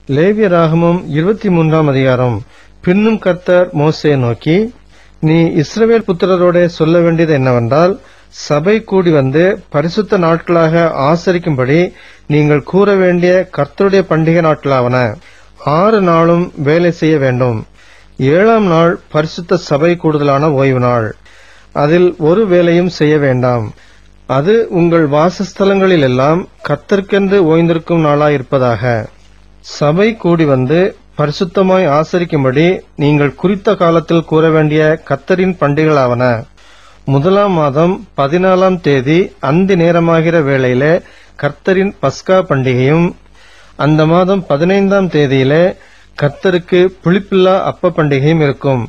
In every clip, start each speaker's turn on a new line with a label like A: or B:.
A: லேவியராகமம் இருபத்தி மூன்றாம் அதிகாரம் பின்னும் கர்த்தர் மோசே நோக்கி நீ இஸ்ரவேல் புத்திரரோட சொல்ல வேண்டியது என்னவென்றால் சபை கூடி வந்து பரிசுத்த நாட்களாக ஆசரிக்கும்படி நீங்கள் கூற வேண்டிய கர்த்தருடைய பண்டிகை நாட்களாவன ஆறு நாளும் வேலை செய்ய வேண்டும் ஏழாம் நாள் பரிசுத்த சபை கூடுதலான ஓய்வு நாள் அதில் ஒரு வேலையும் செய்ய வேண்டாம் அது உங்கள் வாசஸ்தலங்களில் எல்லாம் கத்தற்கென்று ஓய்ந்திருக்கும் நாளாயிருப்பதாக சபை கூடி வந்து பரிசுத்தமாய் ஆசரிக்கும்படி நீங்கள் குறித்த காலத்தில் கூற வேண்டிய கத்தரின் பண்டிகைகளாவன முதலாம் மாதம் பதினாலாம் தேதி அந்தி நேரமாகிற வேளையிலே கர்த்தரின் பஸ்கா பண்டிகையும் அந்த மாதம் பதினைந்தாம் தேதியிலே கர்த்தருக்கு புளிப்பில்லா அப்ப பண்டிகையும் இருக்கும்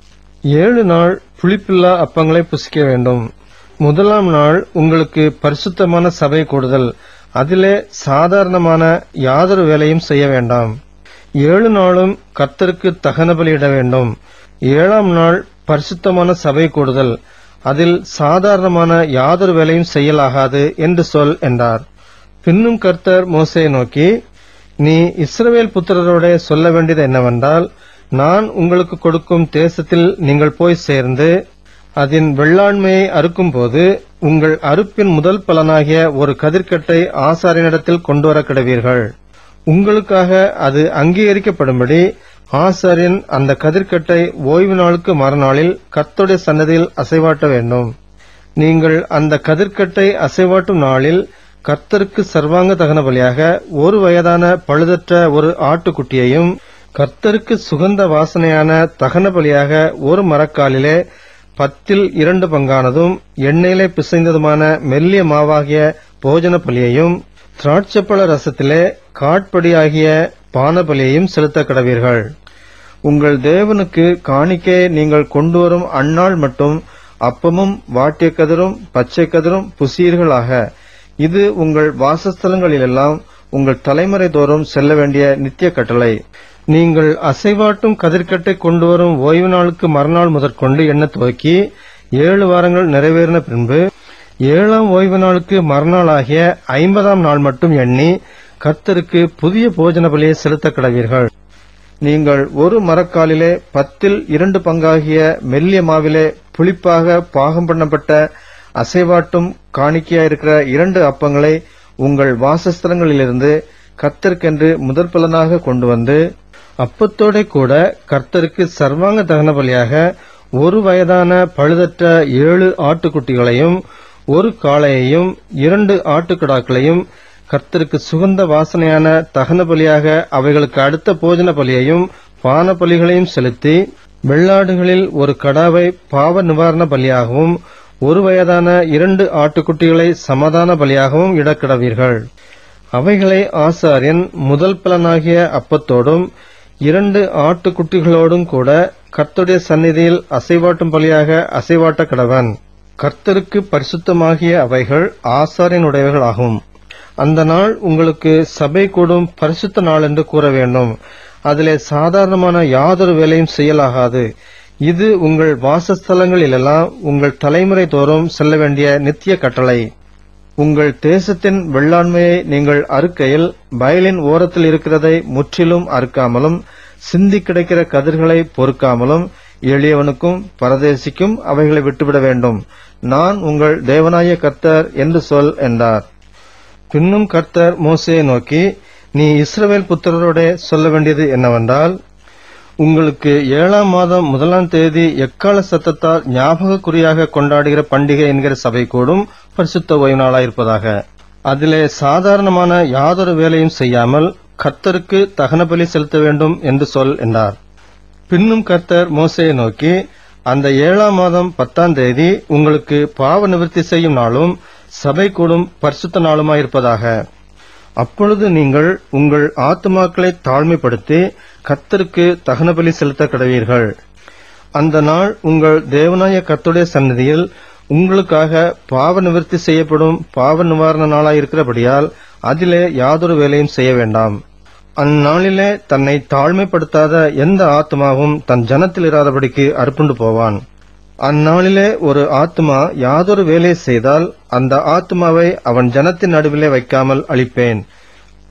A: ஏழு நாள் புளிப்பில்லா அப்பங்களை புசிக்க வேண்டும் முதலாம் நாள் உங்களுக்கு பரிசுத்தமான சபை கூடுதல் அதிலே சாதாரணமான யாதொரு வேலையும் செய்ய வேண்டாம் ஏழு நாளும் கர்த்தருக்கு தகன பலியிட வேண்டும் ஏழாம் நாள் பரிசுத்தமான சபை கூடுதல் அதில் சாதாரணமான யாதொரு வேலையும் செய்யலாகாது என்று சொல் என்றார் பின்னும் கர்த்தர் மோசையை நோக்கி நீ இஸ்ரவேல் புத்திரரோட சொல்ல வேண்டியது என்னவென்றால் நான் உங்களுக்கு கொடுக்கும் தேசத்தில் நீங்கள் போய் சேர்ந்து அதன் வெள்ளாண்மையை அறுக்கும்போது உங்கள் அறுப்பின் முதல் பலனாகிய ஒரு கதிர்க்கட்டை ஆசாரியனிடத்தில் கொண்டு வர கிடவீர்கள் உங்களுக்காக அது அங்கீகரிக்கப்படும்படி ஆசாரியன் அந்த கதிர்க்கட்டை ஓய்வு நாளுக்கு மறுநாளில் கர்த்தருடைய சன்னதியில் அசைவாட்ட வேண்டும் நீங்கள் அந்த கதிர்க்கட்டை அசைவாட்டும் நாளில் கர்த்தருக்கு சர்வாங்க தகன பலியாக ஒரு வயதான பழுதற்ற ஒரு ஆட்டுக்குட்டியையும் கர்த்தருக்கு சுகந்த வாசனையான தகன பலியாக ஒரு மரக்காலிலே பத்தில் இரண்டு பங்கானதும் எண்ணெயிலே பிசைந்ததுமான மெல்லிய மாவாகிய போஜன பலியையும் திராட்சப்பழ ரசத்திலே காட்படியாகிய பான பலியையும் செலுத்த கடவீர்கள் உங்கள் தேவனுக்கு காணிக்கை நீங்கள் கொண்டு வரும் அந்நாள் மட்டும் அப்பமும் வாட்டிய கதிரும் பச்சை கதிரும் புசீர்களாக இது உங்கள் வாசஸ்தலங்களிலெல்லாம் உங்கள் தலைமுறை தோறும் செல்ல வேண்டிய நித்திய கட்டளை நீங்கள் அசைவாட்டும் கதிர்க்கட்டை கொண்டு வரும் ஓய்வு நாளுக்கு மறுநாள் முதற்கொண்டு எண்ண துவக்கி ஏழு வாரங்கள் நிறைவேறின பின்பு ஏழாம் ஓய்வு நாளுக்கு மறுநாளாகிய ஐம்பதாம் நாள் மட்டும் எண்ணி கர்த்தருக்கு புதிய போஜன பலியை செலுத்த கடவீர்கள் நீங்கள் ஒரு மரக்காலிலே பத்தில் இரண்டு பங்காகிய மெல்லிய மாவிலே புளிப்பாக பாகம் பண்ணப்பட்ட அசைவாட்டும் காணிக்கையாயிருக்கிற இரண்டு அப்பங்களை உங்கள் வாசஸ்தலங்களிலிருந்து கர்த்தருக்கென்று முதற் பலனாக கொண்டு வந்து அப்பத்தோட கூட கர்த்தருக்கு சர்வாங்க தகன பலியாக ஒரு வயதான பழுதற்ற ஏழு ஆட்டுக்குட்டிகளையும் ஒரு காளையையும் இரண்டு ஆட்டுக்கிடாக்களையும் கர்த்தருக்கு சுகந்த வாசனையான தகன பலியாக அவைகளுக்கு அடுத்த போஜன பலியையும் பான பலிகளையும் செலுத்தி வெள்ளாடுகளில் ஒரு கடாவை பாவ நிவாரண பலியாகவும் ஒரு வயதான இரண்டு ஆட்டுக்குட்டிகளை சமாதான பலியாகவும் இடக்கிடவீர்கள் அவைகளை ஆசாரியன் முதல் பலனாகிய அப்பத்தோடும் இரண்டு ஆட்டுக்குட்டிகளோடும் கூட கர்த்தருடைய சந்நிதியில் அசைவாட்டும் பலியாக அசைவாட்ட கடவன் கர்த்தருக்கு பரிசுத்தமாகிய அவைகள் ஆசாரியனுடையவைகள் ஆகும் அந்த நாள் உங்களுக்கு சபை கூடும் பரிசுத்த நாள் என்று கூற வேண்டும் அதிலே சாதாரணமான யாதொரு வேலையும் செய்யலாகாது இது உங்கள் வாசஸ்தலங்களிலெல்லாம் உங்கள் தலைமுறை தோறும் செல்ல வேண்டிய நித்திய கட்டளை உங்கள் தேசத்தின் வெள்ளாண்மையை நீங்கள் அறுக்கையில் வயலின் ஓரத்தில் இருக்கிறதை முற்றிலும் அறுக்காமலும் சிந்தி கிடைக்கிற கதிர்களை பொறுக்காமலும் எளியவனுக்கும் பரதேசிக்கும் அவைகளை விட்டுவிட வேண்டும் நான் உங்கள் தேவனாய கர்த்தர் என்று சொல் என்றார் பின்னும் கர்த்தர் மோசையை நோக்கி நீ இஸ்ரவேல் புத்திரரோட சொல்ல வேண்டியது என்னவென்றால் உங்களுக்கு ஏழாம் மாதம் முதலாம் தேதி எக்கால சத்தத்தால் ஞாபக குறியாக கொண்டாடுகிற பண்டிகை என்கிற சபை கூடும் பரிசுத்த ஓய்வு நாளாயிருப்பதாக அதிலே சாதாரணமான யாதொரு வேலையும் செய்யாமல் கர்த்தருக்கு தகன பலி செலுத்த வேண்டும் என்று சொல் என்றார் பின்னும் கர்த்தர் மோசையை நோக்கி அந்த ஏழாம் மாதம் பத்தாம் தேதி உங்களுக்கு பாவ நிவர்த்தி செய்யும் நாளும் சபை கூடும் பரிசுத்த நாளுமாயிருப்பதாக அப்பொழுது நீங்கள் உங்கள் ஆத்துமாக்களை தாழ்மைப்படுத்தி கர்த்தருக்கு தகன பலி செலுத்த கடவீர்கள் அந்த நாள் உங்கள் தேவனாய கர்த்தருடைய சந்நிதியில் உங்களுக்காக பாவ நிவர்த்தி செய்யப்படும் பாவ நிவாரண நாளாயிருக்கிறபடியால் அதிலே யாதொரு வேலையும் செய்ய வேண்டாம் அந்நாளிலே தன்னை தாழ்மைப்படுத்தாத எந்த ஆத்மாவும் தன் ஜனத்தில் இராதபடிக்கு அறுப்புண்டு போவான் அந்நாளிலே ஒரு ஆத்மா யாதொரு வேலையை செய்தால் அந்த ஆத்மாவை அவன் ஜனத்தின் நடுவிலே வைக்காமல் அழிப்பேன்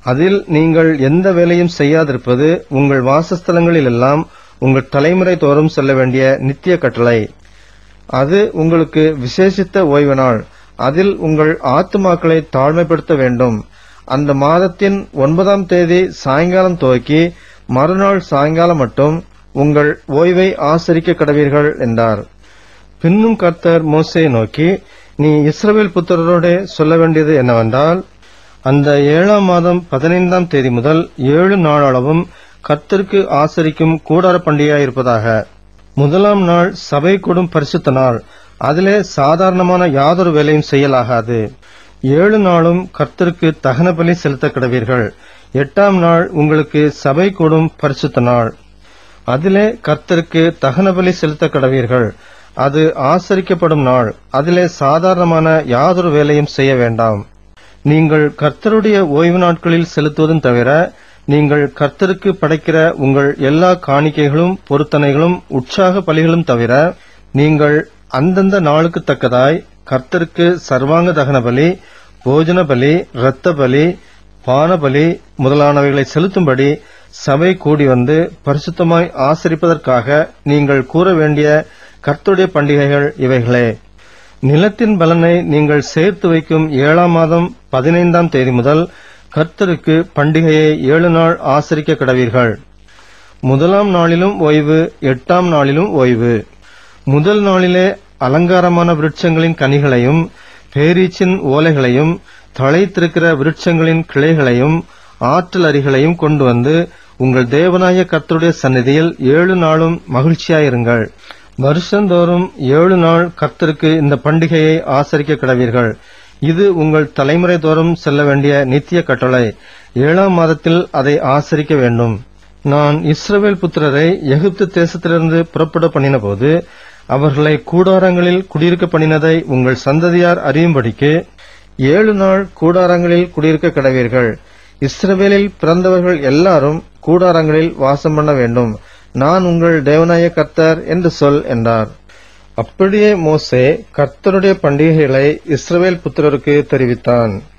A: அதில் நீங்கள் எந்த வேலையும் செய்யாதிருப்பது உங்கள் வாசஸ்தலங்களில் எல்லாம் உங்கள் தலைமுறை தோறும் செல்ல வேண்டிய நித்திய கட்டளை அது உங்களுக்கு விசேஷித்த ஓய்வு நாள் அதில் உங்கள் ஆத்துமாக்களை தாழ்மைப்படுத்த வேண்டும் அந்த மாதத்தின் ஒன்பதாம் தேதி சாயங்காலம் துவக்கி மறுநாள் சாயங்காலம் மட்டும் உங்கள் ஓய்வை ஆசரிக்க கடவீர்கள் என்றார் பின்னும் கர்த்தர் மோசையை நோக்கி நீ இஸ்ரவேல் புத்திரரோட சொல்ல வேண்டியது என்னவென்றால் அந்த ஏழாம் மாதம் பதினைந்தாம் தேதி முதல் ஏழு நாள் அளவும் கர்த்தருக்கு ஆசரிக்கும் கூடார பண்டிகையாயிருப்பதாக முதலாம் நாள் சபை கூடும் பரிசுத்த நாள் அதிலே சாதாரணமான யாதொரு வேலையும் செய்யலாகாது ஏழு நாளும் கர்த்தருக்கு தகன பலி செலுத்த கிடவீர்கள் எட்டாம் நாள் உங்களுக்கு சபை கூடும் பரிசுத்த நாள் அதிலே கர்த்தருக்கு தகன பலி செலுத்த கடவீர்கள் அது ஆசரிக்கப்படும் நாள் அதிலே சாதாரணமான யாதொரு வேலையும் செய்ய வேண்டாம் நீங்கள் கர்த்தருடைய ஓய்வு நாட்களில் செலுத்துவதும் தவிர நீங்கள் கர்த்தருக்கு படைக்கிற உங்கள் எல்லா காணிக்கைகளும் பொருத்தனைகளும் உற்சாக பலிகளும் தவிர நீங்கள் அந்தந்த நாளுக்கு தக்கதாய் கர்த்தருக்கு சர்வாங்க தகன பலி போஜன பலி இரத்த பலி பானபலி முதலானவைகளை செலுத்தும்படி சபை கூடி வந்து பரிசுத்தமாய் ஆசரிப்பதற்காக நீங்கள் கூற வேண்டிய கர்த்தருடைய பண்டிகைகள் இவைகளே நிலத்தின் பலனை நீங்கள் சேர்த்து வைக்கும் ஏழாம் மாதம் பதினைந்தாம் தேதி முதல் கர்த்தருக்கு பண்டிகையை ஏழு நாள் ஆசரிக்க கடவீர்கள் முதலாம் நாளிலும் ஓய்வு எட்டாம் நாளிலும் ஓய்வு முதல் நாளிலே அலங்காரமான விருட்சங்களின் கனிகளையும் பேரீச்சின் ஓலைகளையும் தழைத்திருக்கிற விருட்சங்களின் கிளைகளையும் ஆற்றல் அரிகளையும் கொண்டு வந்து உங்கள் தேவனாய கர்த்தருடைய சந்நிதியில் ஏழு நாளும் மகிழ்ச்சியாயிருங்கள் வருஷந்தோறும் ஏழு நாள் கர்த்தருக்கு இந்த பண்டிகையை ஆசரிக்க கிடவீர்கள் இது உங்கள் தலைமுறை தோறும் செல்ல வேண்டிய நித்திய கட்டளை ஏழாம் மாதத்தில் அதை ஆசரிக்க வேண்டும் நான் இஸ்ரவேல் புத்திரரை எகிப்து தேசத்திலிருந்து புறப்பட பண்ணினபோது அவர்களை கூடாரங்களில் குடியிருக்க பண்ணினதை உங்கள் சந்ததியார் அறியும்படிக்கு ஏழு நாள் கூடாரங்களில் குடியிருக்க கடவீர்கள் இஸ்ரவேலில் பிறந்தவர்கள் எல்லாரும் கூடாரங்களில் வாசம் பண்ண வேண்டும் நான் உங்கள் தேவனாய கர்த்தர் என்று சொல் என்றார் அப்படியே மோசே கர்த்தருடைய பண்டிகைகளை இஸ்ரவேல் புத்திரருக்கு தெரிவித்தான்